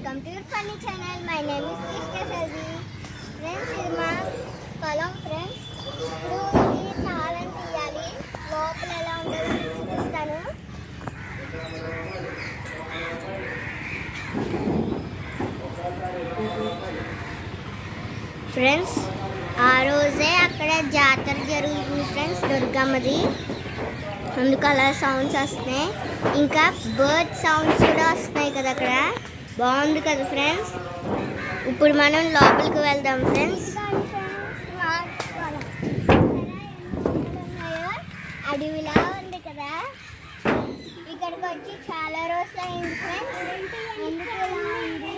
welcome to your funny channel my name is Krishna Selvi friends ఇది మా పొలం ఫ్రెండ్స్ ఇప్పుడు ఇది తాళం తీయాలి లోపల ఎలా ఉంటుందో మీకు చూపిస్తాను ఫ్రెండ్స్ ఆ రోజే అక్కడ జాతర జరుగుతుంది ఫ్రెండ్స్ దుర్గమ్మది అందుకు అలా సౌండ్స్ వస్తున్నాయి ఇంకా బర్డ్ సౌండ్స్ కూడా వస్తున్నాయి కదా అక్కడ బాగుంది కదా ఫ్రెండ్స్ ఇప్పుడు మనం లోపలికి వెళ్దాం ఫ్రెండ్స్ అడవిలా ఉంది కదా ఇక్కడికి వచ్చి చాలా రోజులు అయింది ఫ్రెండ్స్ ఎందుకు ఇలా ఉంది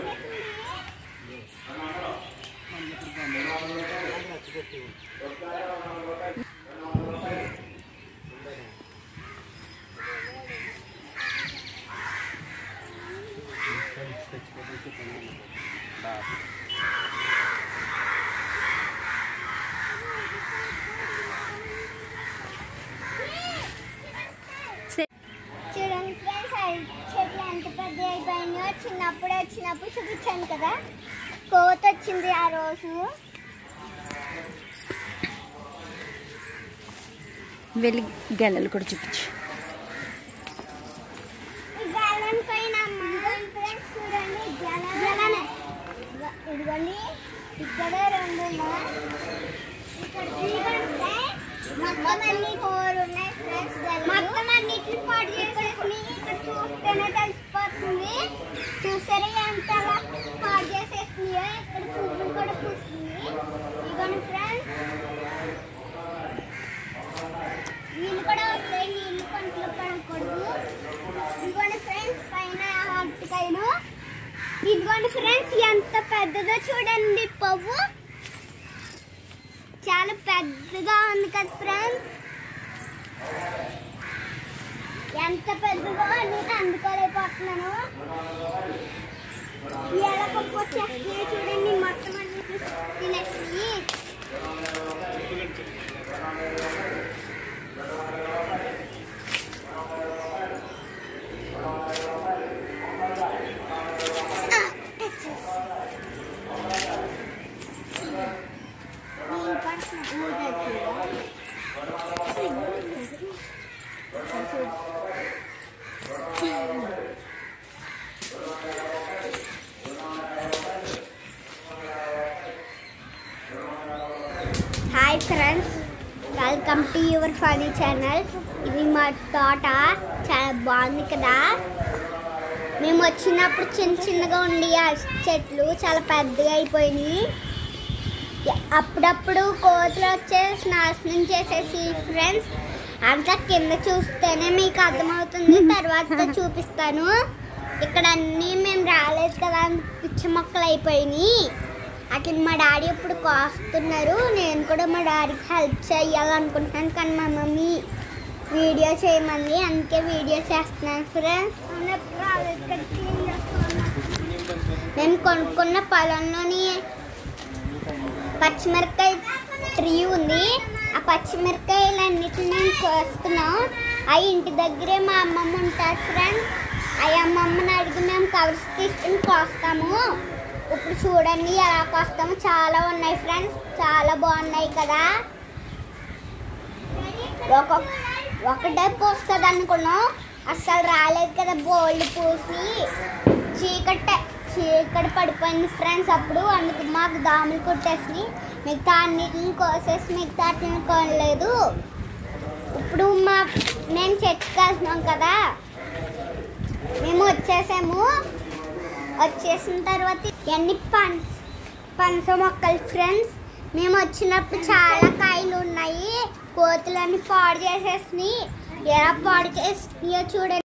చూడండి ఫ్రెండ్స్ ఆ చెట్లు ఎంత పెద్ద అయిపోయినాయో చిన్నప్పుడు వచ్చినప్పుడు చూపించాను కదా కోత వచ్చింది ఆ రోజు వెళ్ళి గెలలు కూడా చూపించు ఈ గెలం పైన ఫ్రెండ్స్ చూడండి గెలనే ఇదిగోండి ఇక్కడ రెండు ఉన్నాయి ఇక్కడ చూడండి మొత్తం అన్ని ఫోర్ ఉన్నాయి ఫ్రెండ్స్ మొత్తం అన్నిటిని పాటు చేసేసి ఇక్కడ చూస్తేనే తెలిసిపోతుంది చూసారా ఎంత అలా పాడు చేసేసినాయో ఇక్కడ పువ్వులు కూడా పూస్తుంది ఇదిగోండి ఫ్రెండ్స్ నీళ్ళు కూడా వస్తాయి నీళ్ళు కొంచెం పడకూడదు ఇదిగోండి ఫ్రెండ్స్ పైన అరటికాయలు ఇదిగోండి ఫ్రెండ్స్ ఎంత పెద్దదో చూడండి పువ్వు చాలా పెద్దగా ఉంది కదా ఫ్రెండ్స్ ఎంత పెద్దగా నేను అందుకోలేకపోతున్నాను ఎలా పప్పు వచ్చేస్తుంది చూడండి మొత్తం అన్ని తినేసి hi friends welcome to your funny channel ఇది మా తోట చాలా బాగుంది కదా మేము వచ్చినప్పుడు చిన్న చిన్నగా ఉండి ఆ చెట్లు చాలా పెద్దగా అయిపోయినాయి అప్పుడప్పుడు కోతులు వచ్చేసి నాశనం చేసేసి ఫ్రెండ్స్ అంతా కింద చూస్తేనే మీకు అర్థమవుతుంది తర్వాత చూపిస్తాను ఇక్కడ అన్నీ మేము రాలేదు కదా పిచ్చి మొక్కలు అయిపోయినాయి అట్లా మా డాడీ ఇప్పుడు కోస్తున్నారు నేను కూడా మా డాడీకి హెల్ప్ చేయాలనుకుంటున్నాను కానీ మా మమ్మీ వీడియో చేయమంది అందుకే వీడియో చేస్తున్నాను ఫ్రెండ్స్ మేము కొనుక్కున్న పొలంలోని పచ్చిమిరపకాయ ట్రీ ఉంది ఆ పచ్చిమిరపకాయలన్నిటిని మేము కోస్తున్నాం ఆ ఇంటి దగ్గరే మా అమ్మమ్మ ఉంటారు ఫ్రెండ్స్ ఆ అమ్మమ్మని అడిగి మేము కవర్స్ తీసుకుని కోస్తాము ఇప్పుడు చూడండి ఎలా కోస్తాము చాలా ఉన్నాయి ఫ్రెండ్స్ చాలా బాగున్నాయి కదా ఒక ఒకటే పూస్తుంది అనుకున్నాం అస్సలు రాలేదు కదా బోల్డ్ పూసి చీకటే చీకటి పడిపోయింది ఫ్రెండ్స్ అప్పుడు అందుకు మాకు దాములు కొట్టేసి మిగతా అన్నిటిని కోసేసి మిగతా వాటిని కొనలేదు ఇప్పుడు మా మేము చర్చికి వెళ్తున్నాం కదా మేము వచ్చేసాము వచ్చేసిన తర్వాత ఎన్ని పనస పనస మొక్కలు ఫ్రెండ్స్ మేము వచ్చినప్పుడు చాలా కాయలు ఉన్నాయి కోతులన్నీ పాడు చేసేసినాయి ఎలా పాడు చేసినాయో చూడండి